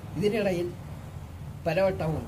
ഇതിനിടയിൽ പലവട്ടവും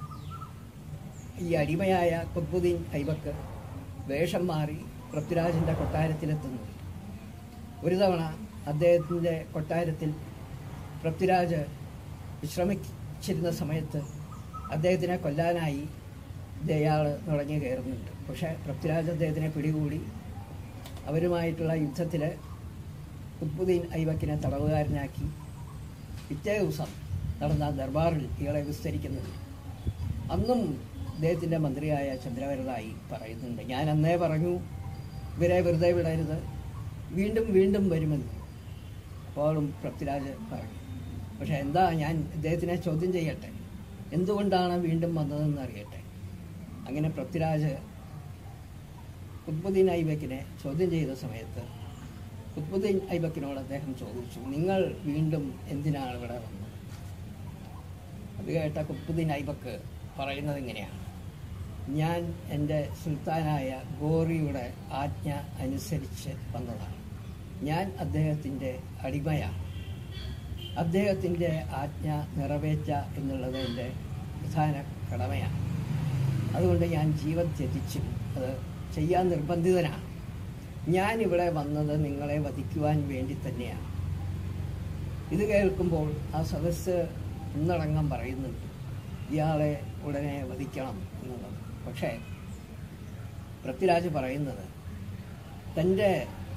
ഈ അടിമയായ കുത്ബുദ്ദീൻ ഐബക്ക് വേഷം മാറി പൃഥ്വിരാജിൻ്റെ കൊട്ടാരത്തിലെത്തുന്നു ഒരു തവണ അദ്ദേഹത്തിൻ്റെ കൊട്ടാരത്തിൽ പൃഥ്വിരാജ് വിശ്രമിച്ചിരുന്ന സമയത്ത് അദ്ദേഹത്തിനെ കൊല്ലാനായി ഇയാൾ നുഴഞ്ഞു കയറുന്നുണ്ട് പക്ഷേ പൃഥ്വിരാജ് അദ്ദേഹത്തിനെ പിടികൂടി അവരുമായിട്ടുള്ള യുദ്ധത്തിൽ കുത്ബുദ്ദീൻ ഐബക്കിനെ തടവുകാരനാക്കി പിറ്റേ ദിവസം നടന്ന ദർബാറിൽ ഇയാളെ വിസ്തരിക്കുന്നുണ്ട് അന്നും അദ്ദേഹത്തിൻ്റെ മന്ത്രിയായ ചന്ദ്രവരദായി പറയുന്നുണ്ട് ഞാൻ അന്നേ പറഞ്ഞു ഇവരെ വെറുതെ വിടരുത് വീണ്ടും വീണ്ടും വരുമെന്ന് അപ്പോഴും പൃഥ്വിരാജ് പറഞ്ഞു പക്ഷെ എന്താ ഞാൻ ഇദ്ദേഹത്തിനെ ചോദ്യം ചെയ്യട്ടെ എന്തുകൊണ്ടാണ് വീണ്ടും വന്നതെന്ന് അറിയട്ടെ അങ്ങനെ പൃഥ്വിരാജ് കുത്ബുദ്ദീൻ ഐബക്കിനെ ചോദ്യം ചെയ്ത സമയത്ത് കുത്ബുദ്ദീൻ ഐബക്കിനോട് അദ്ദേഹം ചോദിച്ചു നിങ്ങൾ വീണ്ടും എന്തിനാണ് ഇവിടെ വന്നത് അത് കേട്ട കുത്ബുദ്ദീൻ ഐബക്ക് പറയുന്നത് ഇങ്ങനെയാണ് ഞാൻ എൻ്റെ സുൽത്താനായ ഗോറിയുടെ ആജ്ഞ അനുസരിച്ച് വന്നതാണ് ഞാൻ അദ്ദേഹത്തിൻ്റെ അടിമയാണ് അദ്ദേഹത്തിൻ്റെ ആജ്ഞ നിറവേറ്റ എന്നുള്ളത് എൻ്റെ പ്രധാന കടമയാണ് അതുകൊണ്ട് ഞാൻ ജീവൻ ത്യജിച്ചും അത് ചെയ്യാൻ നിർബന്ധിതനാണ് ഞാൻ ഇവിടെ വന്നത് നിങ്ങളെ വധിക്കുവാൻ വേണ്ടി തന്നെയാണ് ഇത് കേൾക്കുമ്പോൾ ആ സദസ്സ് ഒന്നടങ്കം പറയുന്നുണ്ട് ഇയാളെ ഉടനെ വധിക്കണം എന്നുള്ളത് പക്ഷേ പൃഥ്വിരാജ് പറയുന്നത് തൻ്റെ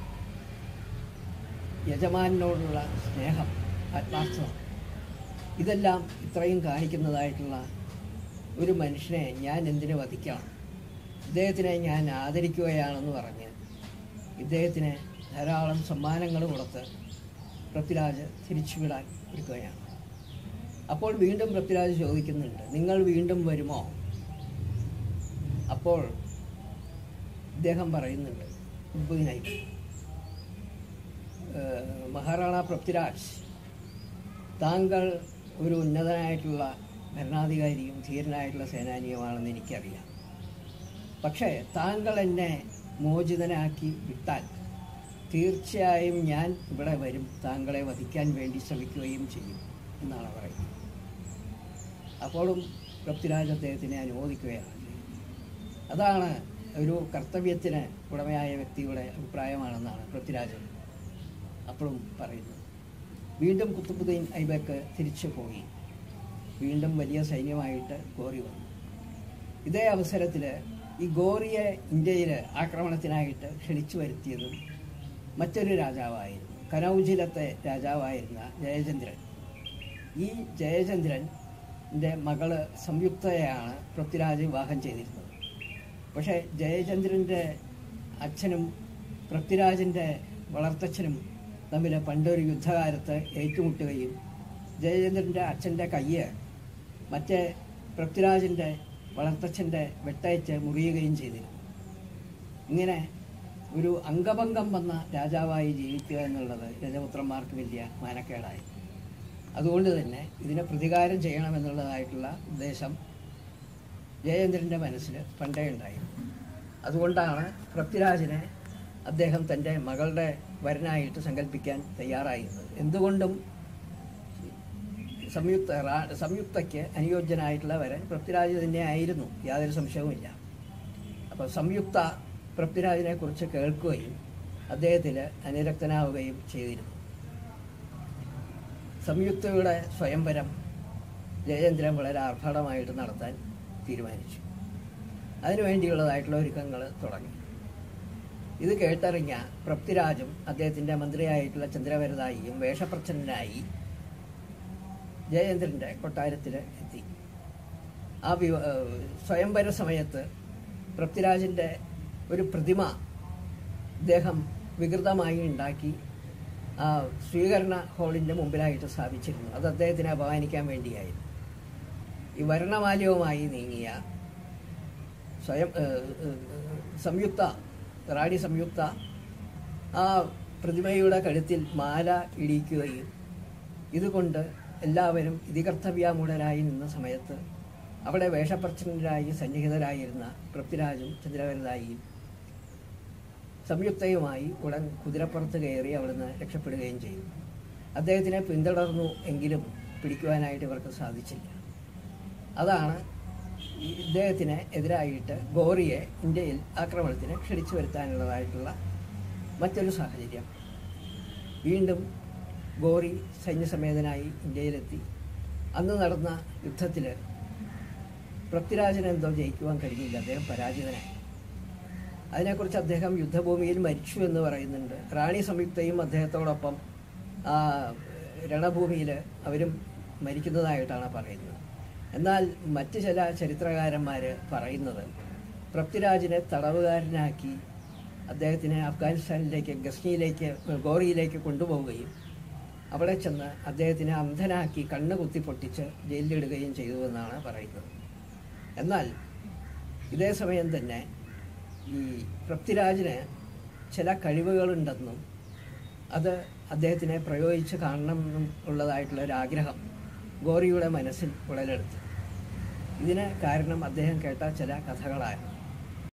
യജമാനോടുള്ള സ്നേഹം ആത്മാർത്ഥത ഇതെല്ലാം ഇത്രയും കാണിക്കുന്നതായിട്ടുള്ള ഒരു മനുഷ്യനെ ഞാൻ എന്തിനു വധിക്കണം ഇദ്ദേഹത്തിനെ ഞാൻ ആദരിക്കുകയാണെന്ന് പറഞ്ഞ് ഇദ്ദേഹത്തിന് ധാരാളം സമ്മാനങ്ങൾ കൊടുത്ത് പൃഥ്വിരാജ് തിരിച്ചുവിടാൻ ഒരുക്കുകയാണ് അപ്പോൾ വീണ്ടും പൃഥ്വിരാജ് ചോദിക്കുന്നുണ്ട് നിങ്ങൾ വീണ്ടും വരുമോ അപ്പോൾ ഇദ്ദേഹം പറയുന്നുണ്ട് ഉദ്ബുദിനായി മഹാറാണ പൃഥ്വിരാജ് താങ്കൾ ഒരു ഉന്നതനായിട്ടുള്ള ഭരണാധികാരിയും ധീരനായിട്ടുള്ള സേനാനിയുമാണെന്ന് എനിക്കറിയാം പക്ഷേ താങ്കൾ എന്നെ മോചിതനാക്കി വിട്ടാൽ തീർച്ചയായും ഞാൻ ഇവിടെ വരും താങ്കളെ വധിക്കാൻ വേണ്ടി ശ്രമിക്കുകയും ചെയ്യും എന്നാണ് പറയുന്നത് അപ്പോഴും പൃഥ്വിരാജ് അദ്ദേഹത്തിനെ അനുമോദിക്കുകയാണ് അതാണ് ഒരു കർത്തവ്യത്തിന് ഉടമയായ വ്യക്തിയുടെ അഭിപ്രായമാണെന്നാണ് പൃഥ്വിരാജ് അപ്പോഴും പറയുന്നത് വീണ്ടും കുത്തുബുദ്ദീൻ ഐബക്ക് തിരിച്ചു പോയി വീണ്ടും വലിയ സൈന്യമായിട്ട് ഗോറി വന്നു ഇതേ അവസരത്തിൽ ഈ ഗോറിയെ ഇന്ത്യയിൽ ആക്രമണത്തിനായിട്ട് ക്ഷണിച്ചു വരുത്തിയതും മറ്റൊരു രാജാവായിരുന്നു കനൗജിലത്തെ രാജാവായിരുന്ന ജയചന്ദ്രൻ ഈ ജയചന്ദ്രൻ്റെ മകള് സംയുക്തയെയാണ് പൃഥ്വിരാജ് വിവാഹം ചെയ്തിരുന്നത് പക്ഷേ ജയചന്ദ്രൻ്റെ അച്ഛനും പൃഥ്വിരാജിൻ്റെ വളർത്തച്ഛനും തമ്മിൽ പണ്ടൊരു യുദ്ധകാലത്ത് ഏറ്റുമുട്ടുകയും ജയചന്ദ്രൻ്റെ അച്ഛൻ്റെ കയ്യ് മറ്റേ പൃഥ്വിരാജിൻ്റെ വളർത്തച്ഛൻ്റെ വെട്ടയച്ച് മുറിയുകയും ചെയ്തിരുന്നു ഇങ്ങനെ ഒരു അംഗഭംഗം വന്ന രാജാവായി ജീവിക്കുക എന്നുള്ളത് രജപുത്രന്മാർക്ക് വലിയ മാനക്കേടായി അതുകൊണ്ട് തന്നെ ഇതിനെ പ്രതികാരം ചെയ്യണമെന്നുള്ളതായിട്ടുള്ള ഉദ്ദേശം ജയേന്ദ്രൻ്റെ മനസ്സിൽ പണ്ടേ ഉണ്ടായിരുന്നു അതുകൊണ്ടാണ് പൃഥ്വിരാജിനെ അദ്ദേഹം തൻ്റെ മകളുടെ വരനായിട്ട് സങ്കല്പിക്കാൻ തയ്യാറായിരുന്നത് എന്തുകൊണ്ടും സംയുക്ത റാ- സംയുക്തയ്ക്ക് അനുയോജ്യനായിട്ടുള്ള വരൻ പൃഥ്വിരാജ് തന്നെയായിരുന്നു യാതൊരു സംശയവുമില്ല അപ്പോൾ സംയുക്ത പൃഥ്വിരാജിനെ കുറിച്ച് കേൾക്കുകയും അദ്ദേഹത്തിൽ അനുരക്തനാവുകയും ചെയ്തിരുന്നു സംയുക്തയുടെ സ്വയംവരം ജയേന്ദ്രൻ വളരെ ആർഭാടമായിട്ട് നടത്താൻ തീരുമാനിച്ചു അതിനുവേണ്ടിയുള്ളതായിട്ടുള്ള ഒരുക്കങ്ങൾ തുടങ്ങി ഇത് കേട്ടറിഞ്ഞ പൃഥ്വിരാജും അദ്ദേഹത്തിൻ്റെ മന്ത്രിയായിട്ടുള്ള ചന്ദ്രവരദായിയും വേഷപ്രച്ഛന്നനായി ജയേന്ദ്രൻ്റെ കൊട്ടാരത്തിൽ എത്തി ആ വിവ ഏഹ് സ്വയംവര സമയത്ത് പൃഥ്വിരാജിൻ്റെ ഒരു പ്രതിമ ഇദ്ദേഹം വികൃതമായി ഉണ്ടാക്കി ആ സ്വീകരണ ഹാളിൻ്റെ മുമ്പിലായിട്ട് സ്ഥാപിച്ചിരുന്നു അത് അദ്ദേഹത്തിനെ അപമാനിക്കാൻ വേണ്ടിയായിരുന്നു ഈ വർണ്ണമാല്യവുമായി നീങ്ങിയ സ്വയം ഏഹ്, ഏഹ്, സംയുക്ത റാണി സംയുക്ത ആ പ്രതിമയുടെ കഴുത്തിൽ മാല ഇടിക്കുകയും ഇതുകൊണ്ട് എല്ലാവരും ഇതികർത്തവ്യാമൂഢരായി നിന്ന സമയത്ത് അവിടെ വേഷപ്രച്ഛന്നരായി സന്നിഹിതരായിരുന്ന പൃഥ്വിരാജും ചന്ദ്രവരദായിയും സംയുക്തയുമായി ഉടൻ കുതിരപ്പുറത്ത് കയറി അവിടുന്ന് രക്ഷപ്പെടുകയും ചെയ്തു അദ്ദേഹത്തിനെ പിന്തുടർന്നു എങ്കിലും പിടിക്കുവാനായിട്ട് ഇവർക്ക് സാധിച്ചില്ല അതാണ് ഈ ഇദ്ദേഹത്തിന് എതിരായിട്ട് ഗോറിയെ ഇന്ത്യയിൽ ആക്രമണത്തിന് ക്ഷണിച്ചു വരുത്താനുള്ളതായിട്ടുള്ള മറ്റൊരു സാഹചര്യം വീണ്ടും ഗോറി സൈന്യസമേതനായി ഇന്ത്യയിലെത്തി അന്ന് നടന്ന യുദ്ധത്തിൽ പൃഥ്വിരാജന് എന്തോ ജയിക്കുവാൻ കഴിഞ്ഞില്ല അദ്ദേഹം പരാജിതനായി അതിനെക്കുറിച്ച് അദ്ദേഹം യുദ്ധഭൂമിയിൽ മരിച്ചു എന്ന് പറയുന്നുണ്ട് റാണി സംയുക്തയും അദ്ദേഹത്തോടൊപ്പം ആ രണഭൂമിയിൽ അവരും മരിക്കുന്നതായിട്ടാണ് പറയുന്നത് എന്നാൽ മറ്റ് ചില ചരിത്രകാരന്മാർ പറയുന്നത് പൃഥ്വിരാജിനെ തടവുകാരനാക്കി അദ്ദേഹത്തിനെ അഫ്ഗാനിസ്ഥാനിലേക്ക് ഗസ്നിയിലേക്ക് ഗോറിയിലേക്ക് കൊണ്ടുപോവുകയും അവിടെ ചെന്ന് അദ്ദേഹത്തിനെ അന്ധനാക്കി കണ്ണ് കുത്തി പൊട്ടിച്ച് ജയിലിലിടുകയും ചെയ്തു എന്നാണ് പറയുന്നത് എന്നാൽ ഇതേ സമയം തന്നെ ഈ പൃഥ്വിരാജിന് ചില കഴിവുകളുണ്ടെന്നും അത് അദ്ദേഹത്തിനെ പ്രയോഗിച്ച് കാണണം എന്നും ഉള്ളതായിട്ടുള്ള ഒരു ആഗ്രഹം ഗോറിയുടെ മനസ്സിൽ ഉടലെടുത്തു ഇതിന് കാരണം അദ്ദേഹം കേട്ട ചില കഥകളായിരുന്നു